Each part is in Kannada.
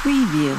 Preview.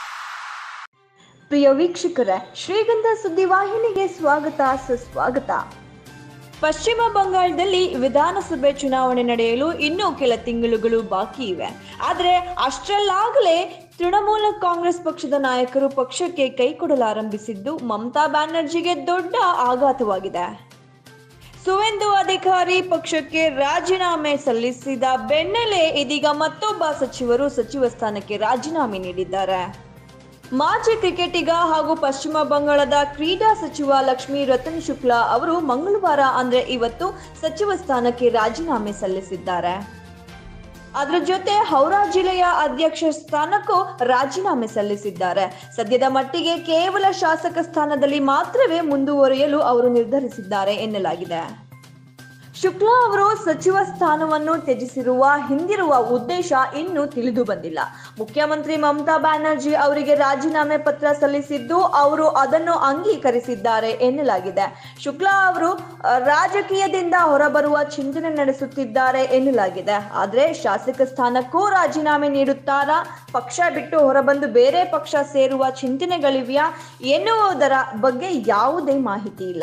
ಪ್ರಿಯ ವೀಕ್ಷಕರೇ ಶ್ರೀಗಂಧ ಸುದ್ದಿವಾಹಿನಿಗೆ ಸ್ವಾಗತ ಸುಸ್ವಾಗತ ಪಶ್ಚಿಮ ಬಂಗಾಳದಲ್ಲಿ ವಿಧಾನಸಭೆ ಚುನಾವಣೆ ನಡೆಯಲು ಇನ್ನೂ ಕೆಲ ತಿಂಗಳುಗಳು ಬಾಕಿ ಇವೆ ಆದರೆ ಅಷ್ಟರಲ್ಲಾಗಲೇ ತೃಣಮೂಲ ಕಾಂಗ್ರೆಸ್ ಪಕ್ಷದ ನಾಯಕರು ಪಕ್ಷಕ್ಕೆ ಕೈ ಕೊಡಲಾರಂಭಿಸಿದ್ದು ಮಮತಾ ಬ್ಯಾನರ್ಜಿಗೆ ದೊಡ್ಡ ಆಘಾತವಾಗಿದೆ ಸುವೆಂದು ಅಧಿಕಾರಿ ಪಕ್ಷಕ್ಕೆ ರಾಜೀನಾಮೆ ಸಲ್ಲಿಸಿದ ಬೆನ್ನಲ್ಲೇ ಇದೀಗ ಮತ್ತೊಬ್ಬ ಸಚಿವರು ಸಚಿವ ಸ್ಥಾನಕ್ಕೆ ರಾಜೀನಾಮೆ ನೀಡಿದ್ದಾರೆ ಮಾಜಿ ಕ್ರಿಕೆಟಿಗ ಹಾಗೂ ಪಶ್ಚಿಮ ಬಂಗಾಳದ ಕ್ರೀಡಾ ಸಚಿವ ಲಕ್ಷ್ಮೀ ರತನ್ ಶುಕ್ಲಾ ಅವರು ಮಂಗಳವಾರ ಅಂದ್ರೆ ಇವತ್ತು ಸಚಿವ ಸ್ಥಾನಕ್ಕೆ ರಾಜೀನಾಮೆ ಸಲ್ಲಿಸಿದ್ದಾರೆ ಅದರ ಜೊತೆ ಹೌರಾ ಜಿಲ್ಲೆಯ ಅಧ್ಯಕ್ಷ ಸ್ಥಾನಕ್ಕೂ ರಾಜೀನಾಮೆ ಸಲ್ಲಿಸಿದ್ದಾರೆ ಸದ್ಯದ ಮಟ್ಟಿಗೆ ಕೇವಲ ಶಾಸಕ ಸ್ಥಾನದಲ್ಲಿ ಮಾತ್ರವೇ ಮುಂದುವರಿಯಲು ಅವರು ನಿರ್ಧರಿಸಿದ್ದಾರೆ ಎನ್ನಲಾಗಿದೆ ಶುಕ್ಲಾ ಅವರು ಸಚಿವ ಸ್ಥಾನವನ್ನು ತ್ಯಜಿಸಿರುವ ಹಿಂದಿರುವ ಉದ್ದೇಶ ಇನ್ನೂ ತಿಳಿದು ಬಂದಿಲ್ಲ ಮುಖ್ಯಮಂತ್ರಿ ಮಮತಾ ಬ್ಯಾನರ್ಜಿ ಅವರಿಗೆ ರಾಜೀನಾಮೆ ಪತ್ರ ಸಲ್ಲಿಸಿದ್ದು ಅವರು ಅದನ್ನು ಅಂಗೀಕರಿಸಿದ್ದಾರೆ ಎನ್ನಲಾಗಿದೆ ಶುಕ್ಲಾ ಅವರು ಅ, ರಾಜಕೀಯದಿಂದ ಹೊರಬರುವ ಚಿಂತನೆ ನಡೆಸುತ್ತಿದ್ದಾರೆ ಎನ್ನಲಾಗಿದೆ ಆದರೆ ಶಾಸಕ ಸ್ಥಾನಕ್ಕೂ ರಾಜೀನಾಮೆ ನೀಡುತ್ತಾರಾ ಪಕ್ಷ ಬಿಟ್ಟು ಹೊರಬಂದು ಬೇರೆ ಪಕ್ಷ ಸೇರುವ ಚಿಂತನೆಗಳಿವೆಯಾ ಎನ್ನುವುದರ ಬಗ್ಗೆ ಯಾವುದೇ ಮಾಹಿತಿ ಇಲ್ಲ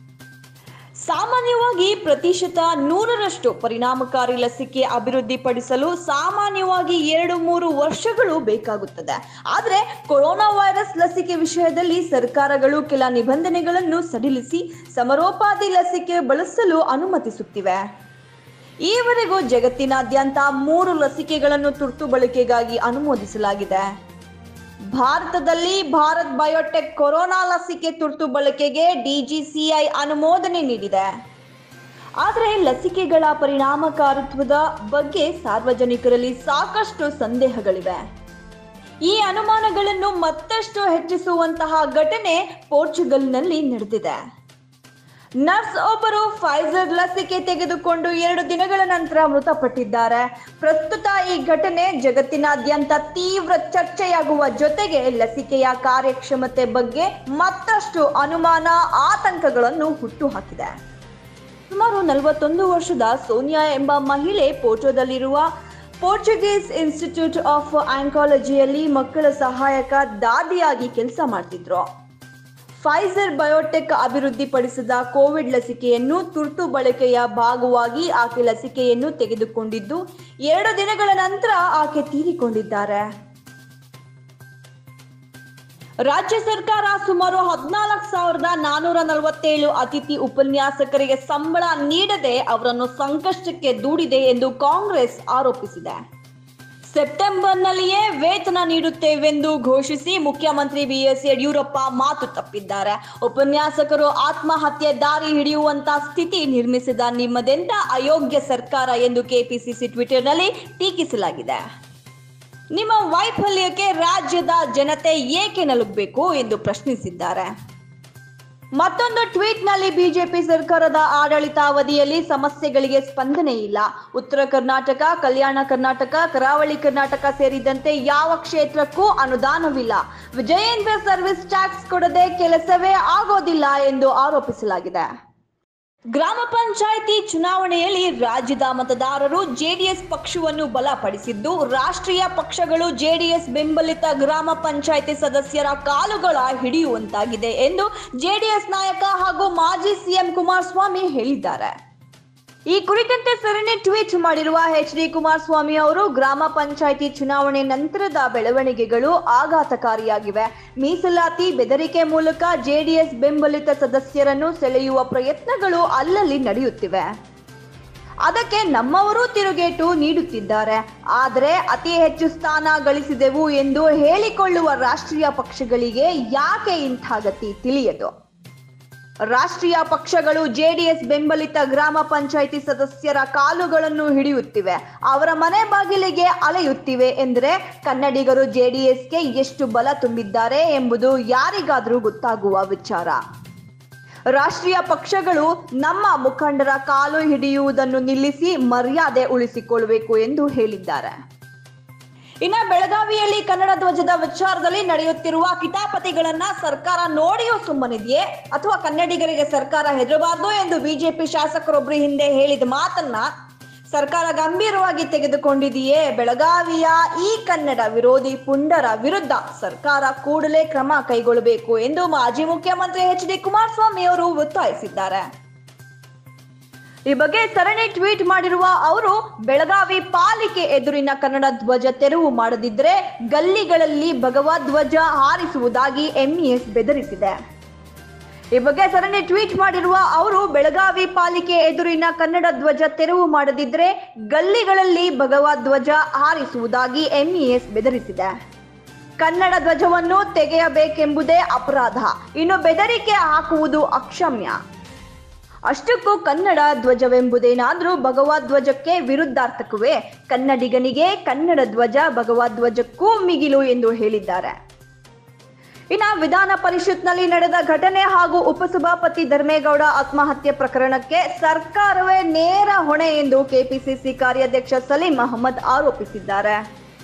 ಸಾಮಾನ್ಯವಾಗಿ ಪ್ರತಿಶತ ನೂರರಷ್ಟು ಪರಿಣಾಮಕಾರಿ ಲಸಿಕೆ ಅಭಿವೃದ್ಧಿಪಡಿಸಲು ಸಾಮಾನ್ಯವಾಗಿ ಎರಡು ಮೂರು ವರ್ಷಗಳು ಬೇಕಾಗುತ್ತದೆ ಆದರೆ ಕೊರೋನಾ ವೈರಸ್ ಲಸಿಕೆ ವಿಷಯದಲ್ಲಿ ಸರ್ಕಾರಗಳು ಕೆಲ ನಿಬಂಧನೆಗಳನ್ನು ಸಡಿಲಿಸಿ ಸಮರೋಪಾದಿ ಲಸಿಕೆ ಬಳಸಲು ಅನುಮತಿಸುತ್ತಿವೆ ಈವರೆಗೂ ಜಗತ್ತಿನಾದ್ಯಂತ ಮೂರು ಲಸಿಕೆಗಳನ್ನು ತುರ್ತು ಬಳಕೆಗಾಗಿ ಅನುಮೋದಿಸಲಾಗಿದೆ ಭಾರತದಲ್ಲಿ ಭಾರತ್ ಬಯೋಟೆಕ್ ಕೊರೋನಾ ಲಸಿಕೆ ತುರ್ತು ಬಳಕೆಗೆ ಡಿಜಿಸಿಐ ಅನುಮೋದನೆ ನೀಡಿದೆ ಆದರೆ ಲಸಿಕೆಗಳ ಪರಿಣಾಮಕಾರಿತ್ವದ ಬಗ್ಗೆ ಸಾರ್ವಜನಿಕರಲ್ಲಿ ಸಾಕಷ್ಟು ಸಂದೇಹಗಳಿವೆ ಈ ಅನುಮಾನಗಳನ್ನು ಮತ್ತಷ್ಟು ಹೆಚ್ಚಿಸುವಂತಹ ಘಟನೆ ಪೋರ್ಚುಗಲ್ನಲ್ಲಿ ನಡೆದಿದೆ ನರ್ಸ್ ಒಬ್ಬರು ಫೈಸರ್ ಲಸಿಕೆ ತೆಗೆದುಕೊಂಡು ಎರಡು ದಿನಗಳ ನಂತರ ಮೃತಪಟ್ಟಿದ್ದಾರೆ ಪ್ರಸ್ತುತ ಈ ಘಟನೆ ಜಗತ್ತಿನಾದ್ಯಂತ ತೀವ್ರ ಚರ್ಚೆಯಾಗುವ ಜೊತೆಗೆ ಲಸಿಕೆಯ ಕಾರ್ಯಕ್ಷಮತೆ ಬಗ್ಗೆ ಮತ್ತಷ್ಟು ಅನುಮಾನ ಆತಂಕಗಳನ್ನು ಹುಟ್ಟುಹಾಕಿದೆ ಸುಮಾರು ನಲವತ್ತೊಂದು ವರ್ಷದ ಸೋನಿಯಾ ಎಂಬ ಮಹಿಳೆ ಪೋಟೋದಲ್ಲಿರುವ ಪೋರ್ಚುಗೀಸ್ ಇನ್ಸ್ಟಿಟ್ಯೂಟ್ ಆಫ್ ಆಂಕಾಲಜಿಯಲ್ಲಿ ಮಕ್ಕಳ ಸಹಾಯಕ ದಾದಿಯಾಗಿ ಕೆಲಸ ಮಾಡ್ತಿದ್ರು ಫೈಸರ್ ಬಯೋಟೆಕ್ ಅಭಿವೃದ್ಧಿಪಡಿಸಿದ ಕೋವಿಡ್ ಲಸಿಕೆಯನ್ನು ತುರ್ತು ಬಳಕೆಯ ಭಾಗವಾಗಿ ಆಕೆ ಲಸಿಕೆಯನ್ನು ತೆಗೆದುಕೊಂಡಿದ್ದು ಎರಡು ದಿನಗಳ ನಂತರ ಆಕೆ ತೀರಿಕೊಂಡಿದ್ದಾರೆ ರಾಜ್ಯ ಸರ್ಕಾರ ಸುಮಾರು ಹದಿನಾಲ್ಕು ಸಾವಿರದ ನಾನೂರ ನಲವತ್ತೇಳು ಅತಿಥಿ ಉಪನ್ಯಾಸಕರಿಗೆ ಸಂಬಳ ನೀಡದೆ ಅವರನ್ನು ಸಂಕಷ್ಟಕ್ಕೆ ದೂಡಿದೆ ಎಂದು ಕಾಂಗ್ರೆಸ್ ಆರೋಪಿಸಿದೆ ಸೆಪ್ಟೆಂಬರ್ನಲ್ಲಿಯೇ ವೇತನ ನೀಡುತ್ತೇವೆಂದು ಘೋಷಿಸಿ ಮುಖ್ಯಮಂತ್ರಿ ಬಿಎಸ್ ಯಡಿಯೂರಪ್ಪ ಮಾತು ತಪ್ಪಿದ್ದಾರೆ ಉಪನ್ಯಾಸಕರು ಆತ್ಮಹತ್ಯೆ ದಾರಿ ಹಿಡಿಯುವಂತ ಸ್ಥಿತಿ ನಿರ್ಮಿಸಿದ ನಿಮ್ಮದೆಂತ ಅಯೋಗ್ಯ ಸರ್ಕಾರ ಎಂದು ಕೆಪಿಸಿಸಿ ಟ್ವಿಟರ್ನಲ್ಲಿ ಟೀಕಿಸಲಾಗಿದೆ ನಿಮ್ಮ ವೈಫಲ್ಯಕ್ಕೆ ರಾಜ್ಯದ ಜನತೆ ಏಕೆ ನಲುಗಬೇಕು ಎಂದು ಪ್ರಶ್ನಿಸಿದ್ದಾರೆ ಮತ್ತೊಂದು ಟ್ವೀಟ್ನಲ್ಲಿ ಬಿಜೆಪಿ ಸರ್ಕಾರದ ಆಡಳಿತಾವಧಿಯಲ್ಲಿ ಸಮಸ್ಯೆಗಳಿಗೆ ಸ್ಪಂದನೆ ಇಲ್ಲ ಉತ್ತರ ಕರ್ನಾಟಕ ಕಲ್ಯಾಣ ಕರ್ನಾಟಕ ಕರಾವಳಿ ಕರ್ನಾಟಕ ಸೇರಿದಂತೆ ಯಾವ ಕ್ಷೇತ್ರಕ್ಕೂ ಅನುದಾನವಿಲ್ಲ ವಿಜಯೇಂದ್ರ ಸರ್ವಿಸ್ ಟ್ಯಾಕ್ಸ್ ಕೊಡದೆ ಕೆಲಸವೇ ಆಗೋದಿಲ್ಲ ಎಂದು ಆರೋಪಿಸಲಾಗಿದೆ ಗ್ರಾಮ ಪಂಚಾಯಿತಿ ಚುನಾವಣೆಯಲ್ಲಿ ರಾಜ್ಯದ ಮತದಾರರು ಜೆಡಿಎಸ್ ಪಕ್ಷವನ್ನು ಬಲಪಡಿಸಿದ್ದು ರಾಷ್ಟ್ರೀಯ ಪಕ್ಷಗಳು ಜೆಡಿಎಸ್ ಬೆಂಬಲಿತ ಗ್ರಾಮ ಪಂಚಾಯಿತಿ ಸದಸ್ಯರ ಕಾಲುಗಳ ಹಿಡಿಯುವಂತಾಗಿದೆ ಎಂದು ಜೆಡಿಎಸ್ ನಾಯಕ ಹಾಗೂ ಮಾಜಿ ಸಿಎಂ ಕುಮಾರಸ್ವಾಮಿ ಹೇಳಿದ್ದಾರೆ ಈ ಕುರಿತಂತೆ ಸರಣಿ ಟ್ವೀಟ್ ಮಾಡಿರುವ ಎಚ್ ಡಿ ಕುಮಾರಸ್ವಾಮಿ ಅವರು ಗ್ರಾಮ ಪಂಚಾಯಿತಿ ಚುನಾವಣೆ ನಂತರದ ಬೆಳವಣಿಗೆಗಳು ಆಘಾತಕಾರಿಯಾಗಿವೆ ಮೀಸಲಾತಿ ಬೆದರಿಕೆ ಮೂಲಕ ಜೆಡಿಎಸ್ ಬೆಂಬಲಿತ ಸದಸ್ಯರನ್ನು ಸೆಳೆಯುವ ಪ್ರಯತ್ನಗಳು ಅಲ್ಲಲ್ಲಿ ನಡೆಯುತ್ತಿವೆ ಅದಕ್ಕೆ ನಮ್ಮವರು ತಿರುಗೇಟು ನೀಡುತ್ತಿದ್ದಾರೆ ಆದರೆ ಅತಿ ಹೆಚ್ಚು ಸ್ಥಾನ ಗಳಿಸಿದೆವು ಎಂದು ಹೇಳಿಕೊಳ್ಳುವ ರಾಷ್ಟ್ರೀಯ ಪಕ್ಷಗಳಿಗೆ ಯಾಕೆ ಇಂಥ ಗತಿ ತಿಳಿಯದು ರಾಷ್ಟ್ರೀಯ ಪಕ್ಷಗಳು ಜೆಡಿಎಸ್ ಬೆಂಬಲಿತ ಗ್ರಾಮ ಪಂಚಾಯಿತಿ ಸದಸ್ಯರ ಕಾಲುಗಳನ್ನು ಹಿಡಿಯುತ್ತಿವೆ ಅವರ ಮನೆ ಬಾಗಿಲಿಗೆ ಅಲೆಯುತ್ತಿವೆ ಎಂದರೆ ಕನ್ನಡಿಗರು ಜೆಡಿಎಸ್ಗೆ ಎಷ್ಟು ಬಲ ತುಂಬಿದ್ದಾರೆ ಎಂಬುದು ಯಾರಿಗಾದರೂ ಗೊತ್ತಾಗುವ ವಿಚಾರ ರಾಷ್ಟ್ರೀಯ ಪಕ್ಷಗಳು ನಮ್ಮ ಮುಖಂಡರ ಕಾಲು ಹಿಡಿಯುವುದನ್ನು ನಿಲ್ಲಿಸಿ ಮರ್ಯಾದೆ ಉಳಿಸಿಕೊಳ್ಳಬೇಕು ಎಂದು ಹೇಳಿದ್ದಾರೆ ಇನ್ನ ಬೆಳಗಾವಿಯಲ್ಲಿ ಕನ್ನಡ ಧ್ವಜದ ವಿಚಾರದಲ್ಲಿ ನಡೆಯುತ್ತಿರುವ ಕಿತಾಪತಿಗಳನ್ನ ಸರ್ಕಾರ ನೋಡಿಯೂ ಸುಮ್ಮನಿದೆಯೇ ಅಥವಾ ಕನ್ನಡಿಗರಿಗೆ ಸರ್ಕಾರ ಹೆದರಬಾರ್ದು ಎಂದು ಬಿಜೆಪಿ ಶಾಸಕರೊಬ್ಬರು ಹಿಂದೆ ಹೇಳಿದ ಮಾತನ್ನ ಸರ್ಕಾರ ಗಂಭೀರವಾಗಿ ತೆಗೆದುಕೊಂಡಿದೆಯೇ ಬೆಳಗಾವಿಯ ಈ ಕನ್ನಡ ವಿರೋಧಿ ಪುಂಡರ ವಿರುದ್ಧ ಸರ್ಕಾರ ಕೂಡಲೇ ಕ್ರಮ ಕೈಗೊಳ್ಳಬೇಕು ಎಂದು ಮಾಜಿ ಮುಖ್ಯಮಂತ್ರಿ ಎಚ್ ಡಿ ಕುಮಾರಸ್ವಾಮಿ ಅವರು ಒತ್ತಾಯಿಸಿದ್ದಾರೆ ಈ ಬಗ್ಗೆ ಸರಣಿ ಟ್ವೀಟ್ ಮಾಡಿರುವ ಅವರು ಬೆಳಗಾವಿ ಪಾಲಿಕೆ ಎದುರಿನ ಕನ್ನಡ ಧ್ವಜ ತೆರವು ಮಾಡದಿದ್ದರೆ ಗಲ್ಲಿಗಳಲ್ಲಿ ಭಗವಧ್ವಜ ಹಾರಿಸುವುದಾಗಿ ಎಂಇಎಸ್ ಬೆದರಿಸಿದೆ ಈ ಬಗ್ಗೆ ಸರಣಿ ಟ್ವೀಟ್ ಮಾಡಿರುವ ಅವರು ಬೆಳಗಾವಿ ಪಾಲಿಕೆ ಎದುರಿನ ಕನ್ನಡ ಧ್ವಜ ತೆರವು ಮಾಡದಿದ್ದರೆ ಗಲ್ಲಿಗಳಲ್ಲಿ ಭಗವಧ್ವಜ ಹಾರಿಸುವುದಾಗಿ ಎಂಇಎಸ್ ಬೆದರಿಸಿದೆ ಕನ್ನಡ ಧ್ವಜವನ್ನು ತೆಗೆಯಬೇಕೆಂಬುದೇ ಅಪರಾಧ ಇನ್ನು ಬೆದರಿಕೆ ಹಾಕುವುದು ಅಕ್ಷಮ್ಯ ಅಷ್ಟಕ್ಕೂ ಕನ್ನಡ ಧ್ವಜವೆಂಬುದೇನಾದ್ರೂ ಭಗವಧ್ವಜಕ್ಕೆ ವಿರುದ್ಧಾರ್ಥಕವೇ ಕನ್ನಡಿಗನಿಗೆ ಕನ್ನಡ ಧ್ವಜ ಭಗವಧ್ವಜಕ್ಕೂ ಮಿಗಿಲು ಎಂದು ಹೇಳಿದ್ದಾರೆ ಇನ್ನ ವಿಧಾನ ಪರಿಷತ್ನಲ್ಲಿ ನಡೆದ ಘಟನೆ ಹಾಗೂ ಉಪಸಭಾಪತಿ ಧರ್ಮೇಗೌಡ ಆತ್ಮಹತ್ಯೆ ಪ್ರಕರಣಕ್ಕೆ ಸರ್ಕಾರವೇ ನೇರ ಹೊಣೆ ಎಂದು ಕೆಪಿಸಿಸಿ ಕಾರ್ಯಾಧ್ಯಕ್ಷ ಸಲೀಂ ಅಹಮದ್ ಆರೋಪಿಸಿದ್ದಾರೆ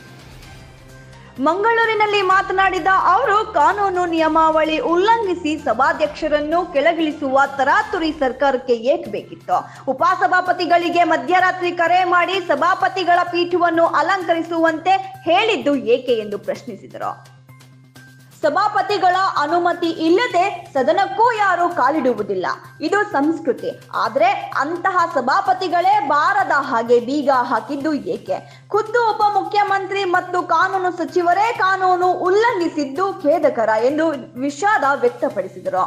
ಮಂಗಳೂರಿನಲ್ಲಿ ಮಾತನಾಡಿದ ಅವರು ಕಾನೂನು ನಿಯಮಾವಳಿ ಉಲ್ಲಂಘಿಸಿ ಸಭಾಧ್ಯಕ್ಷರನ್ನು ಕೆಳಗಿಳಿಸುವ ತರಾತುರಿ ಸರ್ಕಾರಕ್ಕೆ ಏಕೆ ಬೇಕಿತ್ತು ಉಪಸಭಾಪತಿಗಳಿಗೆ ಮಧ್ಯರಾತ್ರಿ ಕರೆ ಮಾಡಿ ಸಭಾಪತಿಗಳ ಪೀಠವನ್ನು ಅಲಂಕರಿಸುವಂತೆ ಹೇಳಿದ್ದು ಏಕೆ ಎಂದು ಪ್ರಶ್ನಿಸಿದರು ಸಭಾಪತಿಗಳ ಅನುಮತಿ ಇಲ್ಲದೆ ಸದನಕ್ಕೂ ಯಾರು ಕಾಲಿಡುವುದಿಲ್ಲ ಇದು ಸಂಸ್ಕೃತಿ ಆದ್ರೆ ಅಂತಹ ಸಭಾಪತಿಗಳೇ ಬಾರದ ಹಾಗೆ ಬೀಗ ಹಾಕಿದ್ದು ಏಕೆ ಖುದ್ದು ಉಪಮುಖ್ಯಮಂತ್ರಿ ಮತ್ತು ಕಾನೂನು ಸಚಿವರೇ ಕಾನೂನು ಉಲ್ಲಂಘಿಸಿದ್ದು ಖೇದಕರ ಎಂದು ವಿಷಾದ ವ್ಯಕ್ತಪಡಿಸಿದರು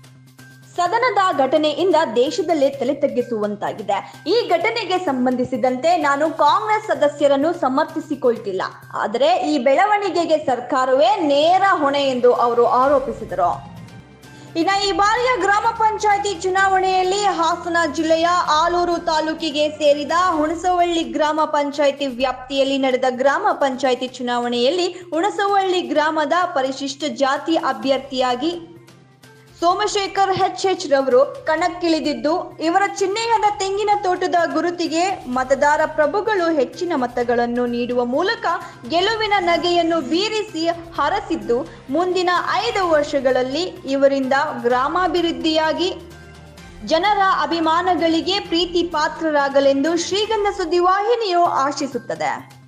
ಸದನದ ಘಟನೆಯಿಂದ ದೇಶದಲ್ಲೇ ತಲೆ ತಗ್ಗಿಸುವಂತಾಗಿದೆ ಈ ಘಟನೆಗೆ ಸಂಬಂಧಿಸಿದಂತೆ ನಾನು ಕಾಂಗ್ರೆಸ್ ಸದಸ್ಯರನ್ನು ಸಮರ್ಥಿಸಿಕೊಳ್ತಿಲ್ಲ ಆದರೆ ಈ ಬೆಳವಣಿಗೆಗೆ ಸರ್ಕಾರವೇ ನೇರ ಹೊಣೆ ಎಂದು ಅವರು ಆರೋಪಿಸಿದರು ಇನ್ನು ಈ ಬಾರಿಯ ಗ್ರಾಮ ಪಂಚಾಯಿತಿ ಚುನಾವಣೆಯಲ್ಲಿ ಹಾಸನ ಜಿಲ್ಲೆಯ ಆಲೂರು ತಾಲೂಕಿಗೆ ಸೇರಿದ ಹುಣಸವಳ್ಳಿ ಗ್ರಾಮ ಪಂಚಾಯಿತಿ ವ್ಯಾಪ್ತಿಯಲ್ಲಿ ನಡೆದ ಗ್ರಾಮ ಪಂಚಾಯಿತಿ ಚುನಾವಣೆಯಲ್ಲಿ ಹುಣಸವಳ್ಳಿ ಗ್ರಾಮದ ಪರಿಶಿಷ್ಟ ಜಾತಿ ಅಭ್ಯರ್ಥಿಯಾಗಿ ಸೋಮಶೇಖರ್ ಎಚ್ ಎಚ್ ರವರು ಕಣಕ್ಕಿಳಿದಿದ್ದು ಇವರ ಚಿಹ್ನೆಯಾದ ತೆಂಗಿನ ತೋಟದ ಗುರುತಿಗೆ ಮತದಾರ ಪ್ರಭುಗಳು ಹೆಚ್ಚಿನ ಮತಗಳನ್ನು ನೀಡುವ ಮೂಲಕ ಗೆಲುವಿನ ನಗೆಯನ್ನು ಬೀರಿಸಿ ಹರಸಿದ್ದು ಮುಂದಿನ ಐದು ವರ್ಷಗಳಲ್ಲಿ ಇವರಿಂದ ಗ್ರಾಮಾಭಿವೃದ್ಧಿಯಾಗಿ ಜನರ ಅಭಿಮಾನಗಳಿಗೆ ಪ್ರೀತಿ ಪಾತ್ರರಾಗಲೆಂದು ಶ್ರೀಗಂಧ ಸುದ್ದಿವಾಹಿನಿಯು ಆಶಿಸುತ್ತದೆ